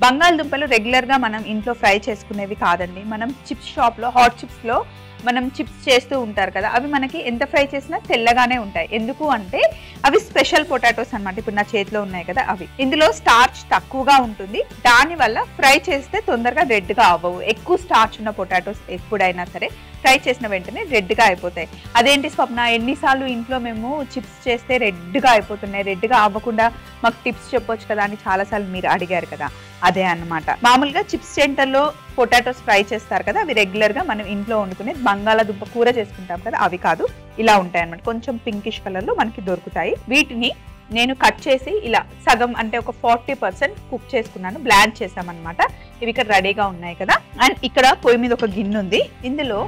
బంగాళదుంపలు రెగ్యులర్ గా మనం ఇంట్లో ఫ్రై చేసుకునేవి కాదండి మనం చిప్స్ షాప్ లో హాట్ చిప్స్ లో మనం చిప్స్ చేస్తూ ఉంటారు కదా అవి మనకి ఎంత ఫ్రై చేసినా తెల్లగానే ఉంటాయి ఎందుకు అంటే అవి స్పెషల్ పొటాటోస్ అన్నమాట ఇప్పుడు నా చేతిలో ఉన్నాయి కదా అవి ఇందులో స్టార్చ్ తక్కువగా ఉంటుంది దాని వల్ల ఫ్రై చేస్తే తొందరగా రెడ్ గా అవ్వవు ఎక్కువ స్టార్చ్ ఉన్న పొటాటోస్ ఎప్పుడైనా సరే ఫ్రై చేసిన వెంటనే రెడ్ గా అయిపోతాయి అదేంటి స్వప్న ఎన్నిసార్లు ఇంట్లో మేము చిప్స్ చేస్తే రెడ్ గా అయిపోతున్నాయి రెడ్ గా అవ్వకుండా మాకు టిప్స్ చెప్పొచ్చు కదా అని చాలాసార్లు మీరు అడిగారు కదా అదే అన్నమాట మామూలుగా చిప్స్ సెంటర్లో పొటాటోస్ ఫ్రై చేస్తారు కదా అవి రెగ్యులర్ గా మనం ఇంట్లో వండుకునే బంగాళాదుంప కూర చేసుకుంటాం కదా అవి కాదు ఇలా ఉంటాయి అన్నమాట కొంచెం పింకిష్ కలర్ లో మనకి దొరుకుతాయి వీటిని నేను కట్ చేసి ఇలా సగం అంటే ఒక ఫార్టీ పర్సెంట్ కుక్ చేసుకున్నాను బ్లాండ్ చేసామన్నమాట ఇవి ఇక్కడ రెడీగా ఉన్నాయి కదా అండ్ ఇక్కడ పొయ్యి మీద ఒక గిన్నె ఉంది ఇందులో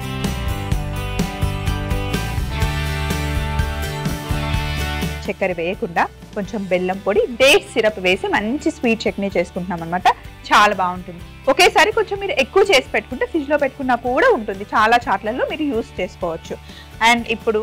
చక్కెర వేయకుండా కొంచెం బెల్లం పొడి డేట్ సిరప్ వేసి మంచి స్వీట్ చట్నీ చేసుకుంటున్నాం అనమాట చాలా బాగుంటుంది ఒకేసారి కొంచెం మీరు ఎక్కువ చేసి పెట్టుకుంటే ఫ్రిడ్జ్లో పెట్టుకున్నా కూడా ఉంటుంది చాలా చాట్లలో మీరు యూస్ చేసుకోవచ్చు అండ్ ఇప్పుడు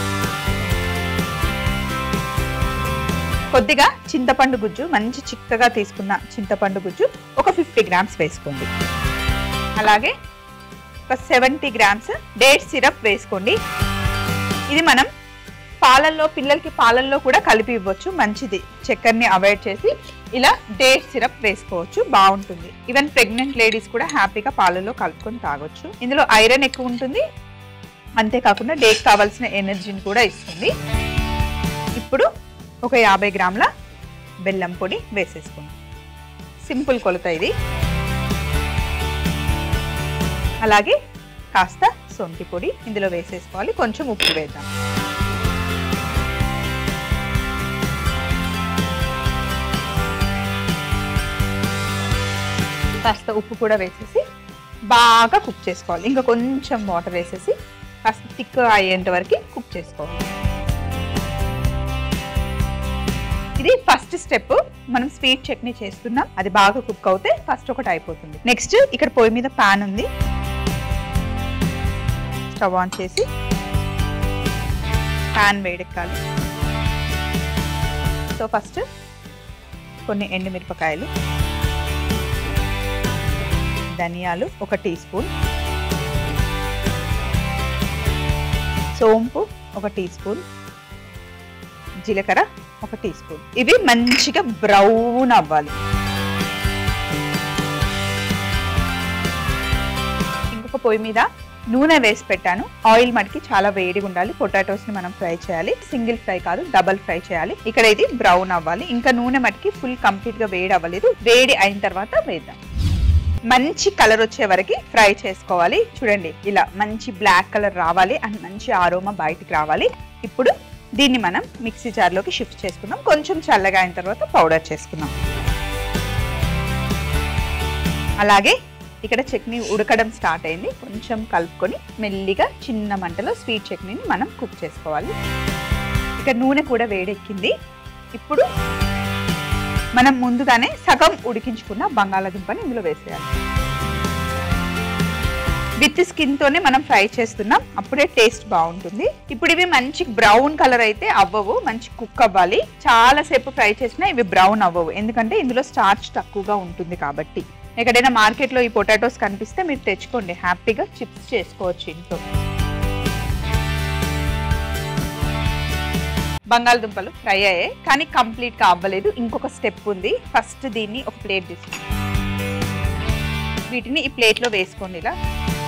కొద్దిగా చింతపండు గుజ్జు మంచి చిక్కగా తీసుకున్న చింతపండు గుజ్జు ఒక ఫిఫ్టీ గ్రామ్స్ వేసుకోండి అలాగే ఒక సెవెంటీ గ్రామ్స్ డేట్ సిరప్ వేసుకోండి ఇది మనం పాలల్లో పిల్లలకి పాలల్లో కూడా కలిపి ఇవ్వచ్చు మంచిది చక్కెరని అవాయిడ్ చేసి ఇలా డేట్ సిరప్ వేసుకోవచ్చు బాగుంటుంది ఈవెన్ ప్రెగ్నెంట్ లేడీస్ కూడా హ్యాపీగా పాలల్లో కలుపుకొని తాగొచ్చు ఇందులో ఐరన్ ఎక్కువ ఉంటుంది అంతేకాకుండా డేట్ కావాల్సిన ఎనర్జీని కూడా ఇస్తుంది ఇప్పుడు ఒక యాభై గ్రాముల బెల్లం పొడి వేసేసుకుందాం సింపుల్ కొలత ఇది అలాగే కాస్త సొంటి పొడి ఇందులో వేసేసుకోవాలి కొంచెం ఉప్పు వేద్దాం కాస్త ఉప్పు కూడా వేసేసి బాగా కుక్ చేసుకోవాలి ఇంకా కొంచెం వాటర్ వేసేసి కాస్త థిక్ అయ్యేంత వరకు కుక్ చేసుకోవాలి ఇది ఫస్ట్ స్టెప్ మనం స్వీట్ చట్నీ చేస్తున్నాం అది బాగా కుక్ అవుతే ఫస్ట్ ఒకటి అయిపోతుంది నెక్స్ట్ ఇక్కడ పొయ్యి మీద పాన్ ఉంది స్టవ్ ఆన్ చేసి పాన్ వేడెక్కాలి సో ఫస్ట్ కొన్ని ఎండుమిరపకాయలు ధనియాలు ఒక టీ స్పూన్ సోంపు ఒక టీ స్పూన్ జీలకర్ర ఒక టీ స్పూన్ ఇవి మంచిగా బ్రౌన్ అవ్వాలి ఇంకొక పొయ్యి మీద నూనె వేసి పెట్టాను ఆయిల్ మటుకి చాలా వేడిగా ఉండాలి పొటాటోస్ ని మనం ఫ్రై చేయాలి సింగిల్ ఫ్రై కాదు డబల్ ఫ్రై చేయాలి ఇక్కడ ఇది బ్రౌన్ అవ్వాలి ఇంకా నూనె మటుకి ఫుల్ కంప్లీట్ గా వేడి అవ్వలేదు వేడి అయిన తర్వాత వేద్దాం మంచి కలర్ వచ్చే వరకు ఫ్రై చేసుకోవాలి చూడండి ఇలా మంచి బ్లాక్ కలర్ రావాలి అండ్ మంచి ఆరోమా బయటికి రావాలి ఇప్పుడు దీన్ని మనం మిక్సీ జార్లోకి షిఫ్ట్ చేసుకుందాం కొంచెం చల్లగా అయిన తర్వాత పౌడర్ చేసుకుందాం అలాగే ఇక్కడ చట్నీ ఉడకడం స్టార్ట్ అయింది కొంచెం కలుపుకొని మెల్లిగా చిన్న మంటలో స్వీట్ చట్నీని మనం కుక్ చేసుకోవాలి ఇక నూనె కూడా వేడెక్కింది ఇప్పుడు మనం ముందుగానే సగం ఉడికించుకున్న బంగాళాదుంపని ఇందులో వేసేయాలి విత్ స్కిన్ తోనే మనం ఫ్రై చేస్తున్నాం అప్పుడే టేస్ట్ బాగుంటుంది ఇప్పుడు ఇవి మంచి బ్రౌన్ కలర్ అయితే అవ్వవు మంచి కుక్ అవ్వాలి చాలా సేపు ఫ్రై చేసినా ఇవి బ్రౌన్ అవ్వవు ఎందుకంటే ఇందులో స్టార్చ్ తక్కువగా ఉంటుంది కాబట్టి ఎక్కడైనా మార్కెట్లో ఈ పొటాటోస్ కనిపిస్తే మీరు తెచ్చుకోండి హ్యాపీగా చిప్స్ చేసుకోవచ్చు ఇంట్లో బంగాళదుంపలు ఫ్రై అయ్యాయి కానీ కంప్లీట్ గా అవ్వలేదు ఇంకొక స్టెప్ ఉంది ఫస్ట్ దీన్ని ఒక ప్లేట్ తీసుకోండి వీటిని ఈ ప్లేట్ లో వేసుకోండి ఇలా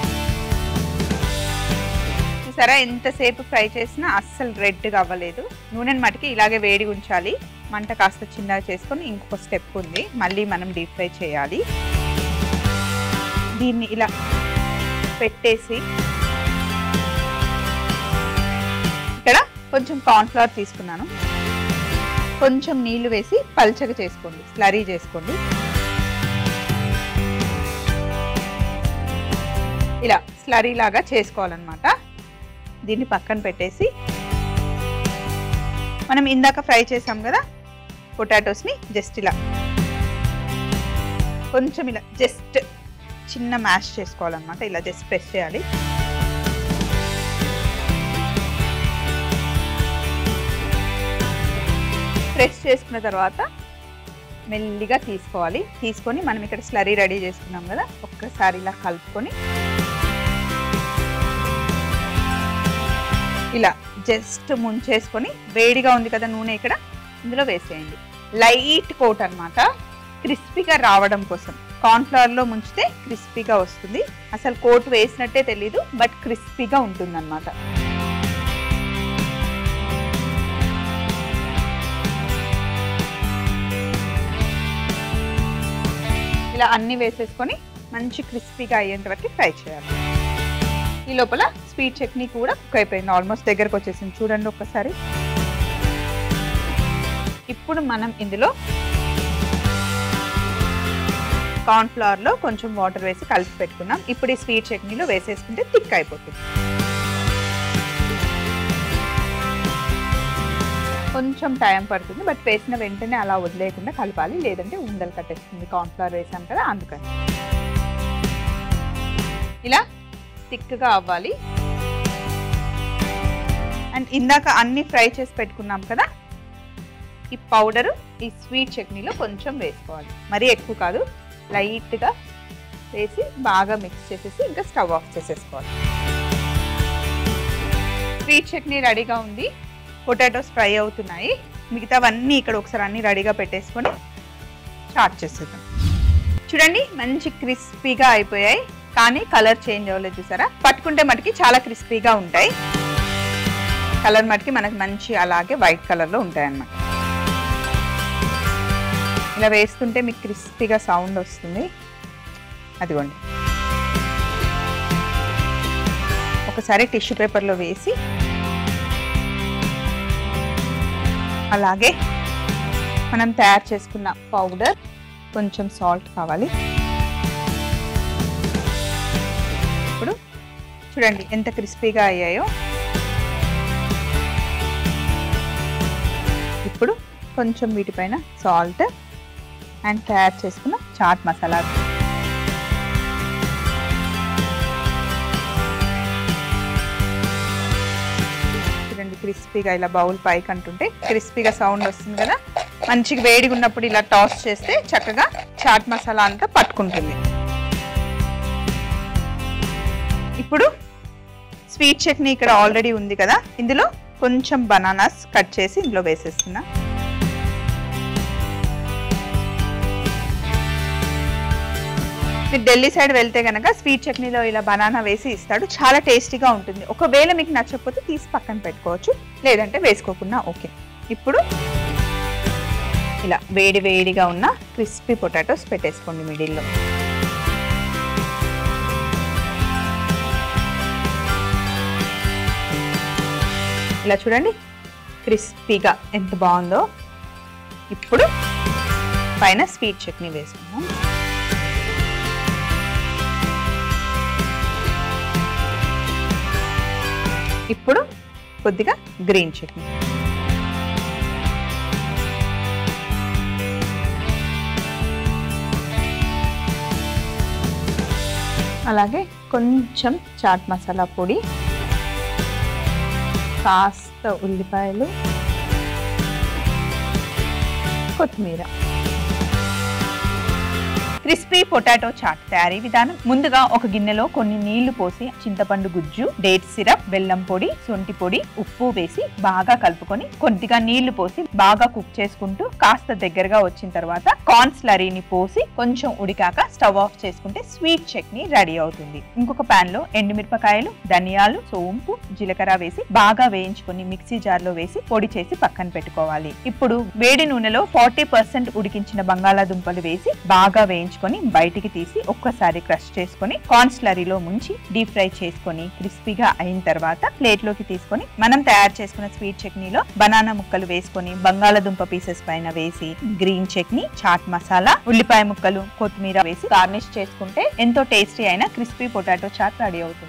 చూసారా ఎంతసేపు ఫ్రై చేసినా అస్సలు రెడ్గా అవ్వలేదు నూనెని మటుకి ఇలాగే వేడి ఉంచాలి మంట కాస్త చిన్నగా చేసుకొని ఇంకొక స్టెప్ ఉంది మళ్ళీ మనం డీప్ ఫ్రై చేయాలి దీన్ని ఇలా పెట్టేసి ఇక్కడ కొంచెం కార్న్ఫ్లవర్ తీసుకున్నాను కొంచెం నీళ్లు వేసి పల్చగా చేసుకోండి స్లరీ చేసుకోండి ఇలా స్లరీ లాగా చేసుకోవాలన్నమాట దీన్ని పక్కన పెట్టేసి మనం ఇందాక ఫ్రై చేసాం కదా పొటాటోస్ని జస్ట్ ఇలా కొంచెం ఇలా జస్ట్ చిన్న మ్యాష్ చేసుకోవాలన్నమాట ఇలా జస్ట్ ప్రెస్ చేయాలి ప్రెస్ చేసుకున్న తర్వాత మెల్లిగా తీసుకోవాలి తీసుకొని మనం ఇక్కడ స్లరీ రెడీ చేసుకున్నాం కదా ఒక్కసారి ఇలా కలుపుకొని ఇలా జస్ట్ ముంచేసుకొని వేడిగా ఉంది కదా నూనె ఇక్కడ ఇందులో వేసేయండి లైట్ కోట్ అన్నమాట క్రిస్పీగా రావడం కోసం కార్న్ఫ్లవర్ లో ముంచితే క్రిస్పీగా వస్తుంది అసలు కోట్ వేసినట్టే తెలీదు బట్ క్రిస్పీగా ఉంటుంది అనమాట ఇలా అన్ని వేసేసుకొని మంచి క్రిస్పీగా అయ్యేంత వరకు ఫ్రై చేయాలి ఈ లోపల స్వీట్ చట్నీ కూడా కుక్ అయిపోయింది ఆల్మోస్ట్ దగ్గరకు వచ్చేసింది చూడండి ఒక్కసారి ఇప్పుడు మనం ఇందులో కార్న్ ఫ్లవర్ లో కొంచెం వాటర్ వేసి కలిపి పెట్టుకున్నాం ఇప్పుడు ఈ స్వీట్ చట్నీలో వేసేసుకుంటే థిక్ అయిపోతుంది కొంచెం టైం పడుతుంది బట్ వేసిన వెంటనే అలా వదిలేయకుండా కలపాలి లేదంటే ఉండలు కట్టేస్తుంది కార్న్ ఫ్లవర్ వేసాం కదా అందుకని ఇలా థిక్గా అవ్వాలి అండ్ ఇందాక అన్ని ఫ్రై చేసి పెట్టుకున్నాం కదా ఈ పౌడరు ఈ స్వీట్ చట్నీలో కొంచెం వేసుకోవాలి మరీ ఎక్కువ కాదు లైట్గా వేసి బాగా మిక్స్ చేసేసి ఇంకా స్టవ్ ఆఫ్ చేసేసుకోవాలి స్వీట్ చట్నీ రెడీగా ఉంది పొటాటోస్ ఫ్రై అవుతున్నాయి మిగతావన్నీ ఇక్కడ ఒకసారి అన్ని రెడీగా పెట్టేసుకొని స్టార్ట్ చేసేద్దాం చూడండి మంచి క్రిస్పీగా అయిపోయాయి కానీ కలర్ చేంజ్ అవ్వలేదు చూసారా పట్టుకుంటే మటుకి చాలా క్రిస్పీగా ఉంటాయి కలర్ మటుకి మనకి మంచి అలాగే వైట్ కలర్లో ఉంటాయి అన్నమాట ఇలా వేస్తుంటే మీకు క్రిస్పీగా సౌండ్ వస్తుంది అదిగోండి ఒకసారి టిష్యూ పేపర్లో వేసి అలాగే మనం తయారు చేసుకున్న పౌడర్ కొంచెం సాల్ట్ కావాలి ఇప్పుడు చూడండి ఎంత క్రిస్పీగా అయ్యాయో ఇప్పుడు కొంచెం వీటిపైన సాల్ట్ అండ్ తయారు చేసుకున్న చాట్ మసాలా చూడండి క్రిస్పీగా ఇలా బౌల్ పైకి అంటుంటే క్రిస్పీగా సౌండ్ వస్తుంది కదా మంచిగా వేడిగా ఉన్నప్పుడు ఇలా టాస్ చేస్తే చక్కగా చాట్ మసాలా అంతా పట్టుకుంటుంది ఇప్పుడు స్వీట్ చట్నీ ఇక్కడ ఆల్రెడీ ఉంది కదా ఇందులో కొంచెం బనానాస్ కట్ చేసి ఇందులో వేసేస్తున్నా మీరు ఢిల్లీ సైడ్ వెళ్తే కనుక స్వీట్ చట్నీలో ఇలా బనానా వేసి ఇస్తాడు చాలా టేస్టీగా ఉంటుంది ఒకవేళ మీకు నచ్చకపోతే తీసి పక్కన పెట్టుకోవచ్చు లేదంటే వేసుకోకుండా ఓకే ఇప్పుడు ఇలా వేడి వేడిగా ఉన్న క్రిస్పీ పొటాటోస్ పెట్టేసుకోండి మిడిల్లో ఇలా చూడండి క్రిస్పీగా ఎంత బాగుందో ఇప్పుడు పైన స్వీట్ చట్నీ వేసుకుందాం ఇప్పుడు కొద్దిగా గ్రీన్ చట్నీ అలాగే కొంచెం చాట్ మసాలా పొడి కాస్త ఉల్లిపాయలు కొత్తిమీర క్రిస్పీ పొటాటో చాట్ తయారీ విధానం ముందుగా ఒక గిన్నెలో కొన్ని నీళ్లు పోసి చింతపండు గుజ్జు డేట్ సిరప్ బెల్లం పొడి సొంటి పొడి ఉప్పు వేసి బాగా కలుపుకొని కొద్దిగా నీళ్లు పోసి బాగా కుక్ చేసుకుంటూ కాస్త దగ్గరగా వచ్చిన తర్వాత కార్న్ స్లరీని పోసి కొంచెం ఉడికాక స్టవ్ ఆఫ్ చేసుకుంటే స్వీట్ చట్నీ రెడీ అవుతుంది ఇంకొక పాన్ లో ఎండుమిరపకాయలు ధనియాలు సోంపు జీలకర్ర వేసి బాగా వేయించుకొని మిక్సీ జార్ లో వేసి పొడి చేసి పక్కన పెట్టుకోవాలి ఇప్పుడు వేడి నూనెలో ఫార్టీ పర్సెంట్ ఉడికించిన బంగాళాదుంపలు వేసి బాగా వేయించుకొని బయటికి తీసి ఒక్కసారి క్రష్ చేసుకొని కార్న్ స్లరీలో ముంచి డీప్ ఫ్రై చేసుకొని క్రిస్పీగా అయిన తర్వాత ప్లేట్ లోకి తీసుకొని మనం తయారు చేసుకున్న స్వీట్ చట్నీలో బనానా ముక్కలు వేసుకొని బంగాళాదుంప పీసెస్ పైన వేసి గ్రీన్ చట్నీ చాట్ మసాలా ఉల్లిపాయ ముక్కలు కొత్తిమీర వేసి గార్నిష్ చేసుకుంటే ఎంతో టేస్టీ అయిన క్రిస్పీ పొటాటో చాట్ రెడీ అవుతుంది